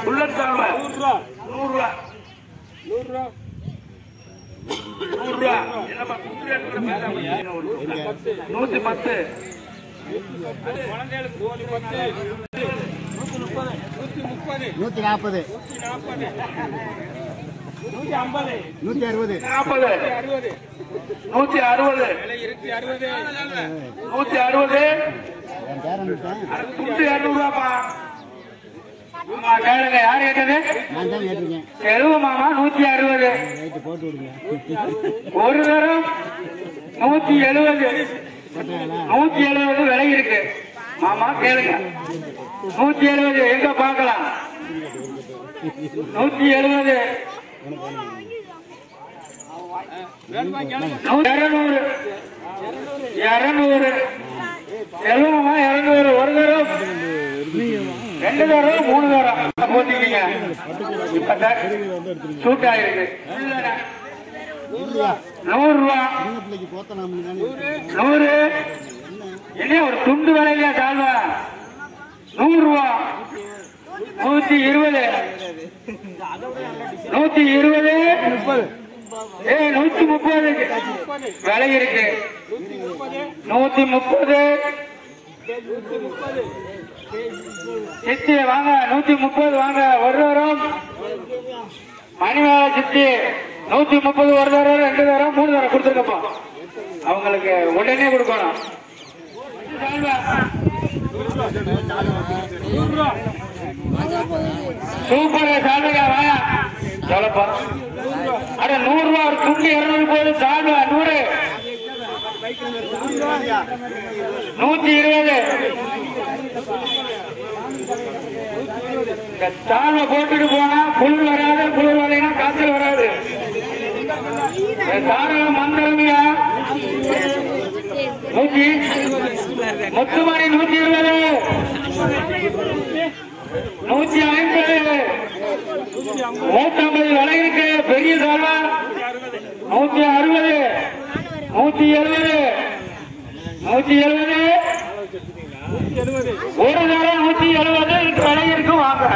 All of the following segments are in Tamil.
புல்லட் சால்வை நூறு ரூபா நூறு ரூபா என்னப்பா குத்து ரேட்டுல மேல போய் நூத்தி பத்து நூத்தி நாற்பது நூத்தி அறுபது நாற்பது நூத்தி அறுபது நூத்தி அறுபது என் பேரன் விட்டேன் நூத்தி இருநூறு ரூபாப்பா ஆமா கேளுங்க யார் கேட்டது நான் தான் கேட்டிருக்கேன் செலவு மாமா நூத்தி அறுபது ரைட்டு போட்டு விடுங்க ஒரு தரம் நூத்தி எழுபது போட்டாங்களா நூத்தி எழுபது விலை இருக்கு மாமா கேளுங்க நூத்தி எழுபது எங்க பார்க்கலாம் நூத்தி எழுபது இருநூறு இருநூறு செல்வமா இருநூறு ஒரு தரம் ரெண்டு தரம் மூணு தரம் போட்டீங்க இப்ப சூட் ஆயிருக்கு இல்லையா நூறு ரூபா சின்ன பிள்ளைக்கு போத்த நாம தானே நூறு என்ன ஒரு துண்டு விலையில சால்வா நூறு ரூபா நூத்தி இருபது நூத்தி இருபது முப்பது ஏ நூத்தி முப்பது விலை இருக்கு நூத்தி முப்பது சித்தி வாங்க நூத்தி முப்பது வாங்க ஒரு தரம் மணிமேல சித்தி நூத்தி முப்பது ஒரு தரம் ரெண்டு தரம் மூணு தரம் கொடுத்துருக்கப்பா அவங்களுக்கு உடனே கொடுக்கணும் சூப்பர் சால்வையா வாயா சொல்லப்பா அட நூறு ரூபா ஒரு துண்டு இருநூறு போது சால்வா நூறு நூத்தி இருபது இந்த சால்வை போட்டுட்டு போனா குளிர் வராது குளிர் வரலைன்னா காய்ச்சல் வராது இந்த சால்வை மந்திரமியா நூத்தி முத்துமணி நூத்தி இருபது நூத்தி ஐம்பது நூத்தி ஐம்பது விலை இருக்கு பெரிய சால்வா நூத்தி அறுபது நூத்தி எழுபது நூத்தி எழுபது ஒரு தரம் நூத்தி எழுபது இதுக்கு விலை இருக்கு வாங்க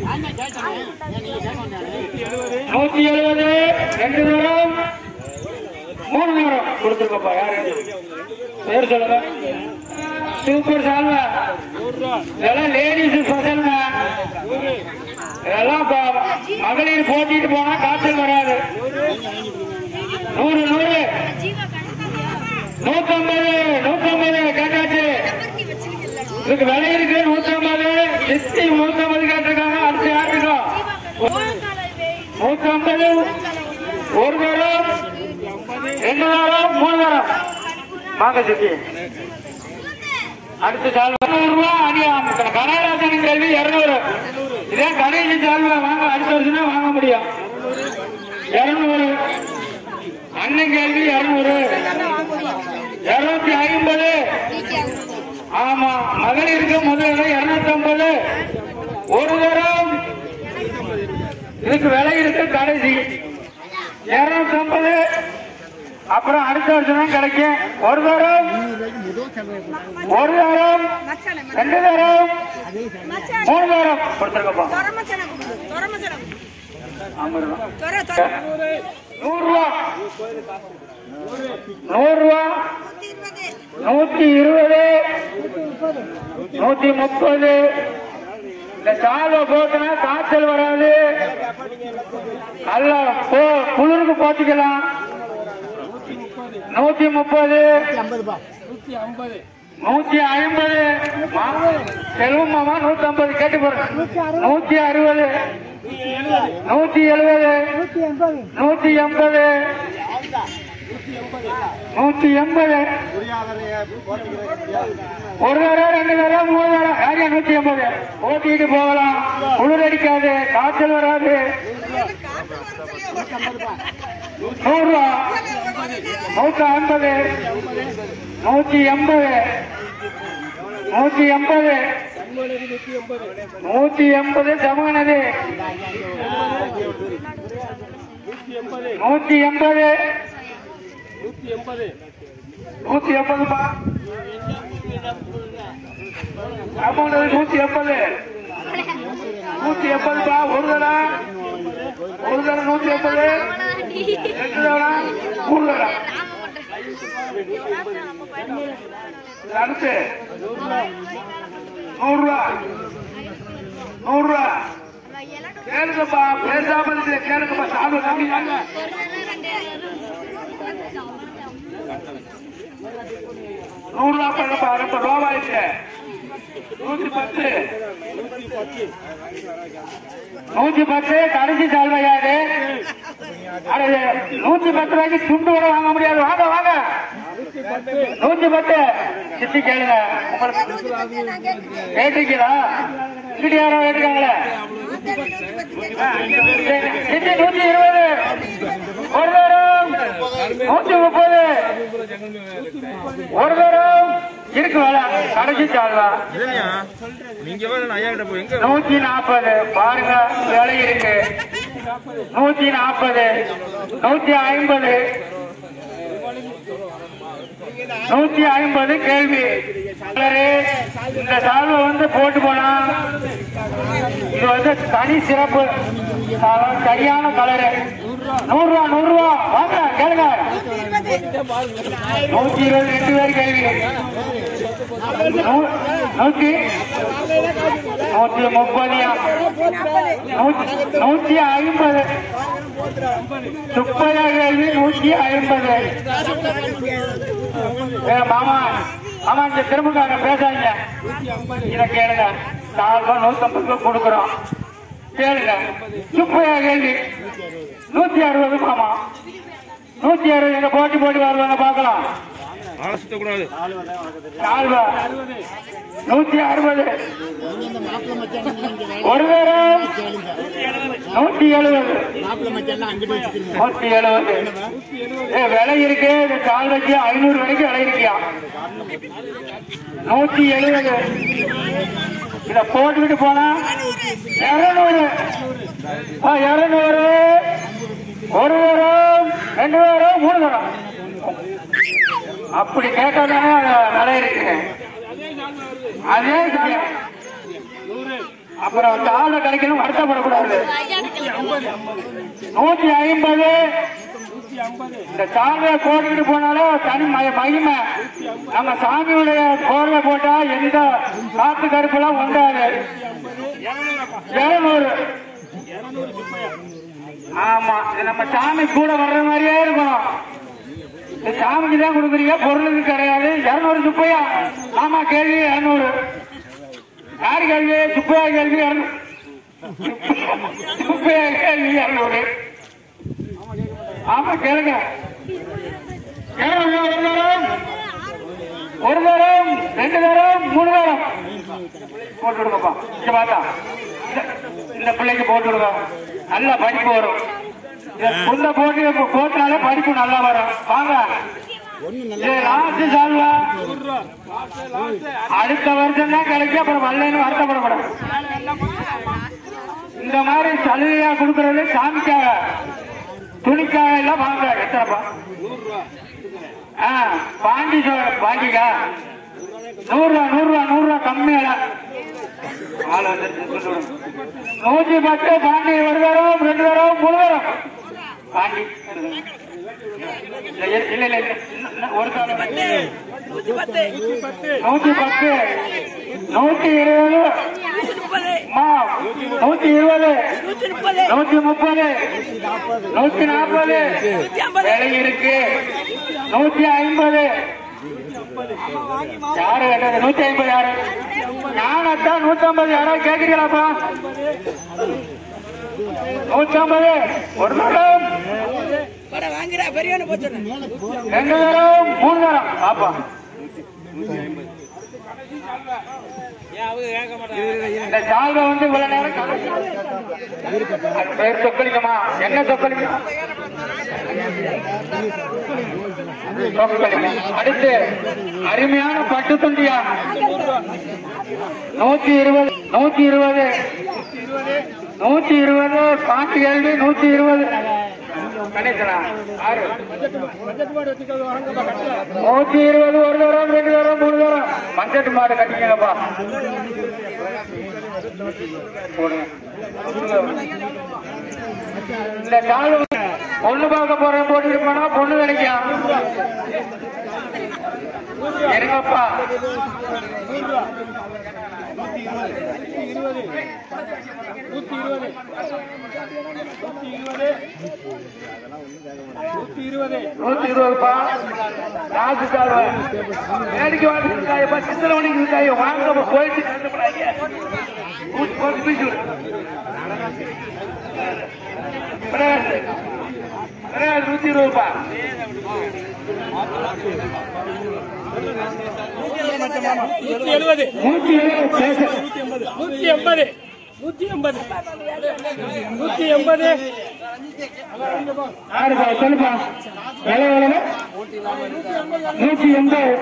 நூத்தி எழுபது ரெண்டு தரம் மூணு தரம் கொடுத்துருக்கப்பா யாரு பேர் சொல்லுங்க சூப்பர் சால்வா இதெல்லாம் லேடிஸ் ஸ்பெஷல்ங்க இதெல்லாம் ப- மகளிர் போட்டிட்டு போனா காய்ச்சல் வராது நூறு நூறு நூத்தம்பது நூத்தம்பது கேட்டாச்சு இதுக்கு விலை இருக்கு நூத்தம்பது சித்தி நூத்தம்பது கேட்டிருக்காங்க அடுத்து யாருக்கும் நூத்தம்பது ஒரு தரம் ரெண்டு தரம் மூணு தரம் வாங்க சித்தி அடுத்த சால்வா நூறு ரூபா அடி கனகராஜன் கேள்வி இருநூறு இதே கடைசி சால்வா வாங்க அடுத்த வருஷம் தான் வாங்க முடியும் இருநூறு அண்ணன் கேள்வி இருநூறு இருநூத்தி ஐம்பது ஆமா மகளிருக்கு முதல்ல இருநூத்தி ஐம்பது ஒரு தரம் இதுக்கு விலை இருக்கு கடைசி இருநூத்தி ஐம்பது அப்புறம் அடுத்த வருஷம் தான் கிடைக்கும் ஒரு தரம் முதல் செலவை போட்டு ஒரு தரம் ரெண்டு தரம் மூணு தரம் கொடுத்துருக்கப்பா ஐம்பது ரூபா நூறு ரூபா நூறு ரூபா நூத்தி இருபது நூத்தி முப்பது இந்த சாலை போட்டுனா காய்ச்சல் வராது நல்ல போ குளிருக்கு போத்திக்கலாம் நூத்தி முப்பது ஐம்பது ரூபாய் நூத்தி ஐம்பது செல்வம் மாமா நூத்தி ஐம்பது கேட்டு போறேன் நூத்தி அறுபது நூத்தி எழுபது நூத்தி எண்பது நூத்தி எண்பது புரியாததைய போட்டுக்கிறேன் ஒரு தடவை ரெண்டு தடவை மூணு தடவை யாரையா நூத்தி எண்பது ஓட்டிட்டு போகலாம் குளிர் அடிக்காது காய்ச்சல் வராது நூறு ரூபா நூத்தி ஐம்பது நூத்தி எண்பது நூத்தி எண்பது நூத்தி எண்பது சமனது நூத்தி எண்பது நூத்தி எண்பதுப்பா அமௌண்ட் நூத்தி எண்பது நூத்தி எண்பதுப்பா ஒரு தடவை ஒரு தடவை நூத்தி எண்பது ரெண்டு தடவை மூணு தடவை அடுத்து நூறு ரூபா நூறு ரூபா கேளுங்கப்பா பேசாம இருக்கு கேளுங்கப்பா சாமி கம்மிங்க நூறு ரூபா பண்ணுப்பா ரொம்ப ரூபாயிட்டு நூத்தி பத்து நூத்தி பத்து கடைசி சால்வையாது நூத்தி பத்து ரூபாய்க்கு துண்டு கூட வாங்க முடியாது வாங்க வாங்க நூத்தி பத்து சித்தி கேளுங்க உங்களுக்கு கேட்டிருக்கீங்களா இங்கிட்டு யாரோ கேட்டுருக்காங்களே சித்தி நூத்தி இருபது ஒரு தரம் நூத்தி முப்பது ஒரு தரம் இருக்கு வேலை கடைசி சால்வா இல்லையா நீங்க வேற ஐயா கிட்ட போய் எங்க நூத்தி நாற்பது பாருங்க விலை இருக்கு நூத்தி நாற்பது நூத்தி ஐம்பது நூத்தி ஐம்பது கேள்வி கலரு, இந்த சால்வை வந்து போட்டு போனா இது வந்து தனி சிறப்பு அஹ் சரியான கலரு நூறு ரூபா நூறு ரூபா வாங்க கேளுங்க நூத்தி இருபது ரெண்டு பேர் கேள்வி நூ- நூத்தி நூத்தி முப்பது நூத்தி நூத்தி ஐம்பது முப்பதா கேள்வி நூத்தி ஐம்பது ஏ மாமா ஆமா இந்த திரும்பக்கார பேசாதீங்க இத கேளுங்க நாலு ரூபா நூத்தம்பது ரூபா கொடுக்குறோம் கேளுங்க முப்பதா கேள்வி நூத்தி அறுபது மாமா நூத்தி அறுபது எங்க போட்டி போட்டி வருவாங்க பார்க்கலாம் ஆளை சுத்தக்கூடாது நால்வா நூத்தி அறுபது இந்த மாப்பிள்ளை மச்சான் நீங்க வேலை ஒரு நேரம் கேளுங்க நூத்தி எழுபது மாப்பிள்ளை மச்சான் அங்கிட்டு வச்சுக்கிறீங்க நூத்தி எழுபது ஏ விலை இருக்கு இந்த கால்வைக்கு ஐநூறு வரைக்கும் விலை இருக்கியா நூத்தி எழுபது இத போட்டுக்கிட்டு போனா இருநூறு ஆ, இருநூறு ஒரு தரம் ரெண்டு தரம் மூணு தரம் அப்படி கேட்டாதானே விலை இருக்கு அதே சமயம் அப்புறம் சாலை கிடைக்கணும் வருத்தப்படக்கூடாது நூத்தி ஐம்பது இந்த சாலையை போட்டுக்கிட்டு போனாலும் தனி ம- மகிமை நம்ம சாமியுடைய போர்வை போட்டா எந்த காத்து கருப்பெல்லாம் உண்டாது இருநூறு ஆமா இது நம்ம சாமி கூட வர்ற மாதிரியே இருக்கணும் இந்த சாமிக்கு தான் கொடுக்குறீங்க பொருளுக்கு கிடையாது இருநூறு சுப்பையா ஆமா கேள்வி இருநூறு யார் கேள்வி சுப்பையா கேள்வி இருநூறு சுப்பையா கேள்வி இருநூறு ஆமா கேளுங்க கேளுங்க, ஒரு தரம் ஒரு தரம் ரெண்டு தரம் மூணு தரம் போட்டு விடுங்கப்பா இங்க பார்த்தா இந்த- இந்த பிள்ளைக்கு போட்டு விடுங்க நல்ல படிப்பு வரும் இந்த போட்டு போட்டாலே படிப்பு நல்லா வரும் வாங்க இது லாஸ்ட் சால்வா அடுத்த வருஷம் தான் கிடைக்கும் அப்புறம் வரலன்னு வருத்தப்படக்கூடாது இந்த மாதிரி சலுகையா கொடுக்கறது சாமிக்காக துணிக்காக எல்லாம் வாங்க எத்தனைப்பா ஆ பாண்டி சொல் பாண்டிக்கா நூறு ரூபா நூறு ரூபா நூறு ரூபா கம்மியால ஆள் வந்துருச்சு சொல்லி விடுங்க. நூத்தி பத்து பாண்டி ஒரு தரம் ரெண்டு தரம் மூணு தரம் பாண்டி இல்ல இல்ல இல்ல இல்ல. இன்னும் ஒரு தரம் நூத்தி பத்து நூத்தி இருபது அம்மா, நூத்தி இருபது நூத்தி முப்பது நூத்தி நாற்பது விலை இருக்கு நூத்தி ஐம்பது யாரு கேட்டது நூத்தி ஐம்பது யாரு நானத்தான் நூத்தி ஐம்பது யாராவது கேக்குறீங்களாப்பா நூத்தி ஐம்பது ஒரு தரம் ரெண்டு தரம் மூணு தரம் ஆப்பா இந்த சால்வை வந்து இவ்வளவு நேரம் கணக்கு- அது பேர் சொக்கலிங்கம்மா என்ன சொக்கலிங்கம் சொக்கலிங்கம் அடுத்து அருமையான பட்டு துண்டியா நூத்தி இருபது நூத்தி இருபது நூத்தி இருபது பாட்டு கேள்வி நூத்தி இருபது கணேசனா ஆறு நூத்தி இருபது ஒரு தரம் ரெண்டு தரம் மூணு தரம் மஞ்சட்டு மாடு கட்டிங்கப்பா போடுங்க இந்த கால பொண்ணு பார்க்க போறேன் போட்டுட்டு போனா பொண்ணு கிடைக்கும் இருங்கப்பா நூத்தி இருபதுப்பா ராசு கால்வ வேடிக்கை வாங்கி இருக்காயப்பா சித்திர மணிக்கு இருக்காய வாங்க போயிட்டு கண்டுபிடாங்க நூத்தி பத்து பீஸ் கிடையாது கிடையாது நூத்தி இருபதுப்பா நூத்தி எழுபது நூத்தி எழுபது பேச நூத்தி எண்பது நூத்தி எண்பது நூத்தி எண்பது யாருப்பா சொல்லுப்பா விலை எவ்வளவு நூத்தி எண்பது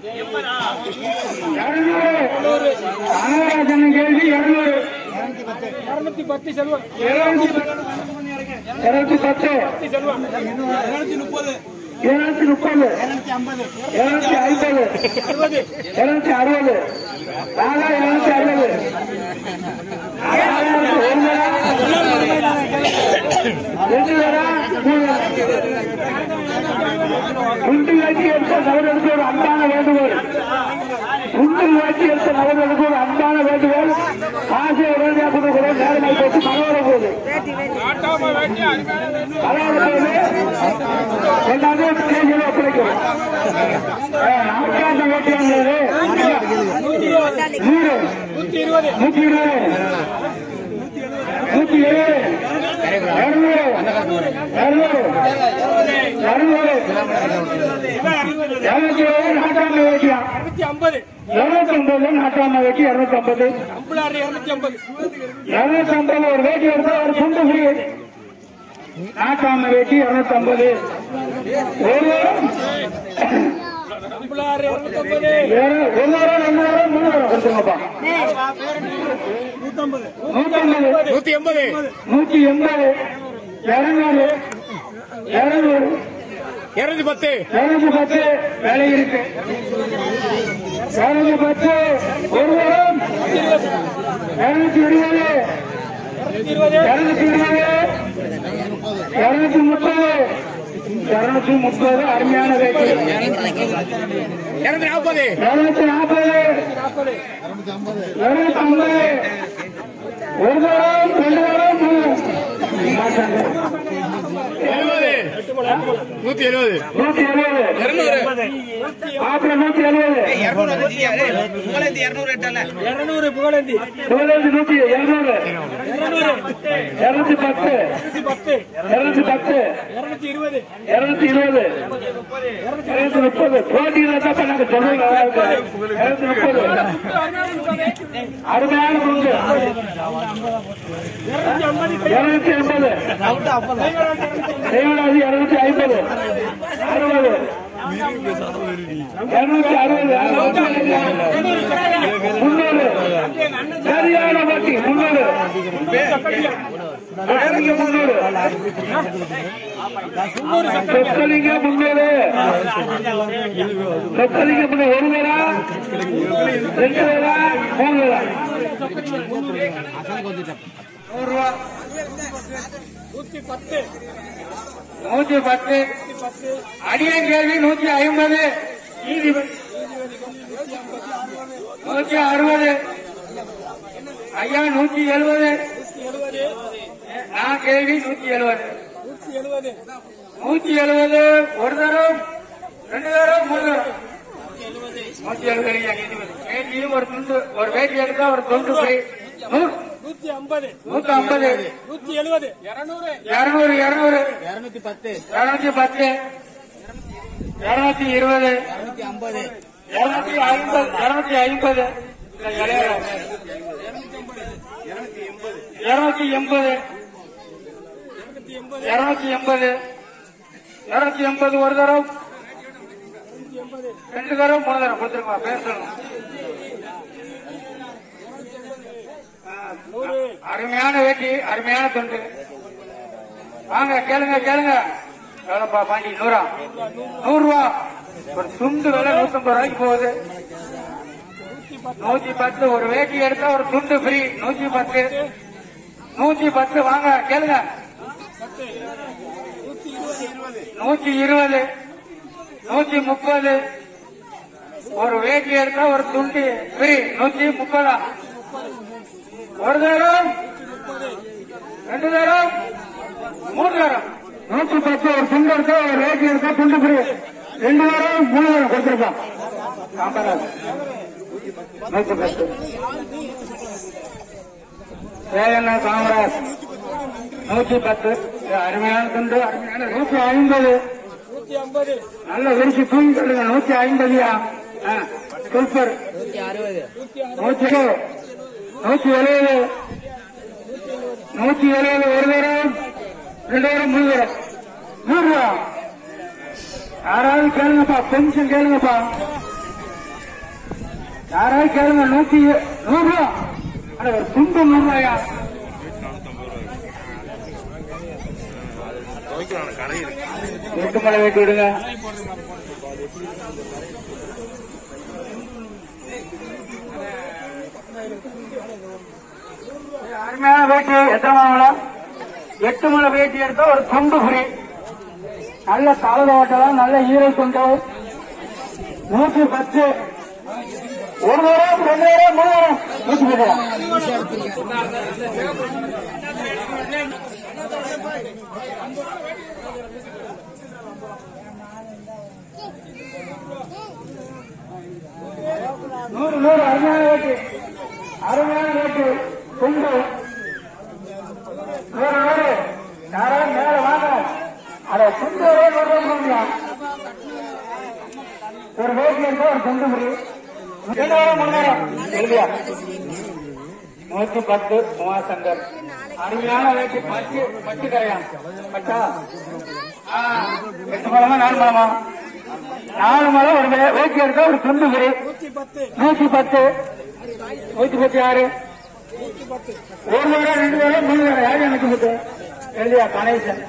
இருநூறு ஆராதனை கேள்வி இருநூறு இருநூத்தி பத்து செல்வம் இருநூத்தி இருநூத்தி பத்து செல்வம் இருநூத்தி முப்பது இருநூத்தி ஐம்பது அறுபது இருநூத்தி அறுபது நாலா இருநூத்தி அறுபது நாலாயிரத்து ஒரு தடா, ரெண்டு தடா, மூணு தடா. குண்டு வேட்டி எடுத்த நபர்களுக்கு ஒரு அன்பான வேண்டுகோள் குண்டு வேட்டி எடுத்த நபர்களுக்கு ஒரு அன்பான வேண்டுகோள் காசை உடனடியாக கொண்டு கூட நேரமாக போட்டு மனோர போகுது மனோர போகுது கொண்டாந்து ஸ்டேஜில் ஒப்படைக்கிறோம் நமக்காக வேட்டி வாங்குறது நூறு நூத்தி இருபது நூத்தி இருபது நூத்தி எழுபது இருநூறு இருநூறு இருநூறு இருநூத்தி எழுபது நாட்டாம வேட்டியா இருநூத்தி ஐம்பது இருநூத்தி ஐம்பது நாட்டாம வேட்டி இருநூத்தி ஐம்பது அம்புலாறு இருநூத்தி ஐம்பது இருநூத்தி ஐம்பது ஒரு வேட்டி எடுத்தா ஒரு துண்டு ஃப்ரீ நாட்டாம வேட்டி இருநூத்தி ஐம்பது ஒரு அம்புலாறு இருநூத்தி ஐம்பது ஒரு- ஒரு வாரம் ரெண்டு வாரம் மூணு வாரம் கொடுத்துருங்கப்பா நூத்தம்பது நூத்தி ஐம்பது நூத்தி எண்பது நூத்தி எண்பது இருநூறு இருநூறு இருநூத்தி பத்து இருநூத்தி பத்து வேலை இருக்கு இருநூத்தி பத்து ஒரு வாரம் இருநூத்தி இருபது இருபது இருநூத்தி இருபது இருநூத்தி முப்பது இருநூத்தி முப்பது அருமையான ரேட்டு இருநூத்தி நாற்பது இருநூத்தி நாற்பது நாற்பது இருநூத்தி ஐம்பது ஒரு வாரம் ரெண்டு வாரம் மூணு மாட்டாங்க எழுபது நூத்தி எழுபது நூத்தி எழுபது இருநூறு மாப்பிள்ள நூத்தி எழுபது இருநூறு புகழந்தி பதினஞ்சு நூத்தி எழுநூறு இருநூறு இருநூத்தி பத்து இருநூத்தி பத்து இருநூத்தி பத்து இருநூத்தி இருபது இருநூத்தி இருபது இருநூத்தி முப்பது போட்டியில் தான் நாங்க சொல்லுங்க இருநூத்தி முப்பது அருமையான குண்டு இருநூத்தி ஐம்பது இருநூத்தி எண்பது தேவராஜி இருநூத்தி ஐம்பது அறுபது இருநூத்தி அறுபது முன்னூறு சரியான பாட்டி முன்னூறு சொக்கலிங்க முன்னூறு சொக்கலிங்க முன்னூறு சொக்கலிங்க முன்னூறு ஒரு வேளா ரெண்டு வேளா மூணு வேளா நூறு ரூபா நூத்தி பத்து நூத்தி பத்து அடியன் கேள்வி நூத்தி ஐம்பது நீதிபதி நூத்தி அறுபது ஐயா நூத்தி எழுபது நான் கேள்வி நூத்தி எழுபது நூத்தி எழுபது நூத்தி எழுபது ஒரு தரம் ரெண்டு தரம் மூணு தரம் நூத்தி எழுபது ஐயா நீதிபதி வேட்டியும் ஒரு துண்டு ஒரு வேட்டி எடுத்தா ஒரு துண்டு ஃப்ரீ நூறு நூத்தி ஐம்பது நூத்தி ஐம்பது நூத்தி எழுபது இருநூறு இருநூறு இருநூறு இருநூத்தி பத்து இருநூத்தி பத்து இருநூத்தி இருபது இருநூத்தி ஐம்பது இருநூத்தி ஐம்பது இருநூத்தி ஐம்பது இருநூத்தி எண்பது இருநூத்தி எண்பது இருநூத்தி எண்பது ஒரு தரம் ரெண்டு தரம் மூணு தரம் கொடுத்துருமா பேசணும் அருமையான வேட்டி அருமையான தொண்டு வாங்க கேளுங்க கேளுங்க எவ்வளோப்பா பாண்டி நூறா நூறு ரூபா ஒரு துண்டு விலை நூத்தம்பது ரூபாய்க்கு போகுது நூத்தி பத்து ஒரு வேட்டி எடுத்தா ஒரு துண்டு ஃப்ரீ நூத்தி பத்து நூத்தி பத்து வாங்க கேளுங்க நூத்தி இருபது நூத்தி முப்பது ஒரு வேட்டி எடுத்தா ஒரு துண்டி ஃப்ரீ நூத்தி முப்பதா ஒரு தரம் ரெண்டு தரம் மூணு தரம் நூத்தி பத்து ஒரு துண்டு எடுத்தா ஒரு வேட்டி எடுத்தா துண்டு ஃப்ரீ ரெண்டு தரம் மூணு தரம் கொடுத்துருப்பான் காமராஜ் நூத்தி பத்து ஏஎன்ஆ காமராஜ் நூத்தி பத்து இது அருமையான துண்டு அருமையான நூத்தி ஐம்பது நூத்தி ஐம்பது நல்ல விரிச்சு தூங்கி சொல்லுங்க நூத்தி ஐம்பதுயா ஆ, சூப்பர் நூத்தி அறுபது நூத்தி நூத்தி எழுபது நூத்தி எழுபது ஒரு தரம் ரெண்டு தரம் மூணு தரம் நூறு ரூபா யாராவது கேளுங்கப்பா கொஞ்சம் கேளுங்கப்பா யாராவது கேளுங்க நூத்தி நூறு ரூபா அட ஒரு துண்டு நூறு ரூபாயா துவைக்கிறான் கடை இருக்கு எட்டு மலை வெட்டி விடுங்க அருமையான வேட்டி எத்தனை மலை எட்டு மலை வேட்டி எடுத்தா ஒரு துண்டு ஃப்ரீ நல்ல தலத ஓட்டலாம் நல்ல ஈரை துண்டு நூற்றி பத்து ஒரு தரம் ரெண்டு தரம் மூணு தரம் நூற்றி பத்து நூறு நூறு அருமையான வேட்டு அருமையான வேட்டு துண்டு நூறு நூறு யாராவது மேல வாங்க அட துண்டு ஒரே நூறு ரூபாய் கொடுங்க. ஒரு வேட்டி இருந்தா ஒரு துண்டு முடியும் ரெண்டு வாரம் மூணு வாரம் எழுதியா நூத்தி பத்து உமாசங்கர் அருமையான வேட்டி பத்து பத்து கரையான் பட்டா ஆ, எட்டு மலமா நாலு மலமா நாலு மலம் ஒரு வே- வேட்டி எடுத்தா ஒரு துண்டு ஃப்ரீ நூத்தி பத்து நூத்தி பத்து நூத்தி பத்து ஆறு ஒரு வாரம் ரெண்டு வாரம் மூணு வாரம் யாரு எனக்கு பத்து எழுதியா கணேசன்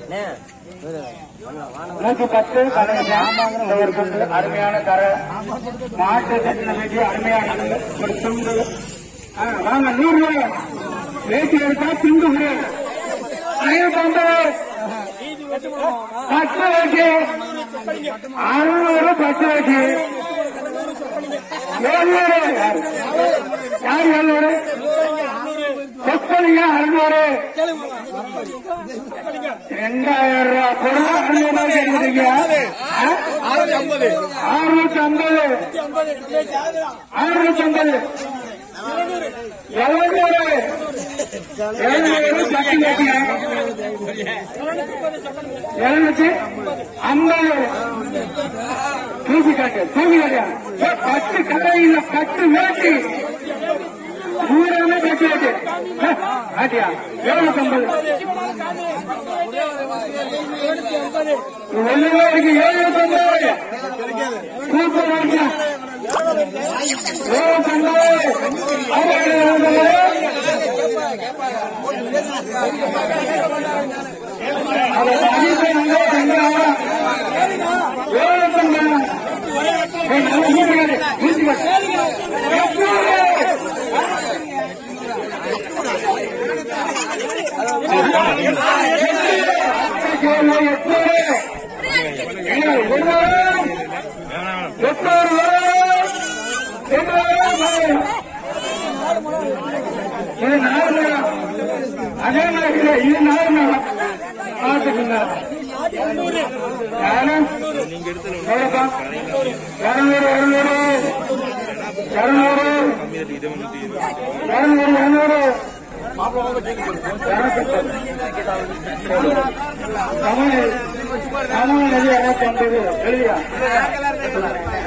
நூத்தி பத்து கணேசன் இந்த ஒரு துண்டு அருமையான தர மாட்டு தட்டின வேட்டி அருமையான ஒரு துண்டு ஆ, வாங்க நூறு ரூபாய் வேட்டி எடுத்தா துண்டு ஃப்ரீ ஐநூத்தி ஐம்பது பத்து வேட்டி அறுநூறு பத்து வேட்டி எழுநூறு யார் யார் எழுநூறு சொற்பொழிங்க அறுநூறு ரெண்டாயிரம் ரூபாய் பொருள் அறுநூறு ரூபாய் கேட்குறீங்க ஐம்பது அறுநூத்தி ஐம்பது ஐம்பது அறுநூத்தி ஐம்பது எழுநூறு எழுநூறு பத்து வேட்டியா எழுநூத்தி ஐம்பது தூக்கி காட்டு தூக்கி காட்டியா ஏ, பத்து கடையில் பத்து வேட்டி நூறாமே பத்து வேட்டி ஏ, காட்டியா எழுநூத்தி ஐம்பது ஒண்ணுமே இருக்கு எழுநூத்தி ஐம்பது சூப்பர் வேட்டியா எழுநூத்தி ஐம்பது அது எழுநூத்தி ஐம்பது அதை அதிகம் வந்து செஞ்சாங்க எழுநூத்தி ஐம்பது ஏய், நல்லா நூறு கிடையாது. நூத்தி பத்து. எட்நூறு. எட்நூறு, எட்நூறு. ஏங்க, ஒரு வாரம். எட்நூறு வாரம். எட்நூறு வாரம். இது நாலு நேரம் அதே மாதிரி இல்லை, இது நாலு நேரம் பார்த்துக்குங்க யாரும் எவ்வளோப்பா இரநூறு இரநூறு இரநூறு இரநூறு இரநூறு தமிழ் தமிழ் நதி இரநூத்தி ஐம்பது எழுதியா